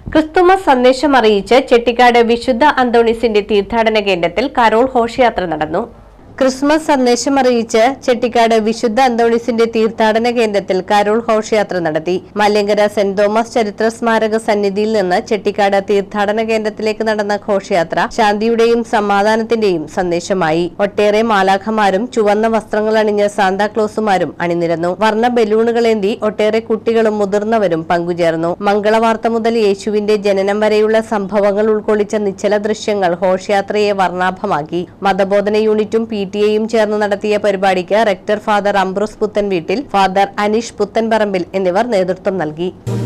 Christmas സന്ദേശം അറിയിച്ച് ചെട്ടിക്കാട് വിശുദ്ധ അന്തോണിസിന്റെ തീർത്ഥാടന കേന്ദ്രത്തിൽ കരോൾ ഘോഷയാത്ര നടന്നു ക്രിസ്മസ് സന്ദേശം അറിയിച്ച് ചെട്ടിക്കാട് വിശുദ്ധ അന്തോണിസിന്റെ തീർത്ഥാടന കേന്ദ്രത്തിൽ കരോൾ ഘോഷയാത്ര നടത്തി മല്യങ്കര സെന്റ് തോമസ് ചരിത്ര സ്മാരക സന്നിധിയിൽ നിന്ന് ചെട്ടിക്കാട് തീർത്ഥാടന കേന്ദ്രത്തിലേക്ക് നടന്ന ഘോഷയാത്ര ശാന്തിയുടെയും സമാധാനത്തിന്റെയും സന്ദേശമായി ഒട്ടേറെ മാലാഖമാരും ചുവന്ന വസ്ത്രങ്ങൾ അണിഞ്ഞ സാന്താക്ലോസുമാരും അണിനിരന്നു വർണ്ണ ബലൂണുകളേന്തി ഒട്ടേറെ കുട്ടികളും മുതിർന്നവരും പങ്കുചേർന്നു മംഗളവാർത്ത മുതൽ യേശുവിന്റെ ജനനം വരെയുള്ള സംഭവങ്ങൾ ഉൾക്കൊള്ളിച്ച നിശ്ചല ദൃശ്യങ്ങൾ ഘോഷയാത്രയെ വർണ്ണാഭമാക്കി മതബോധന യൂണിറ്റും പി ടി എയും ചേർന്ന് നടത്തിയ പരിപാടിക്ക് റെക്ടർ ഫാദർ അംബ്രോസ് പുത്തൻ വീട്ടിൽ ഫാദർ അനീഷ് പുത്തൻപറമ്പിൽ എന്നിവർ നേതൃത്വം നൽകി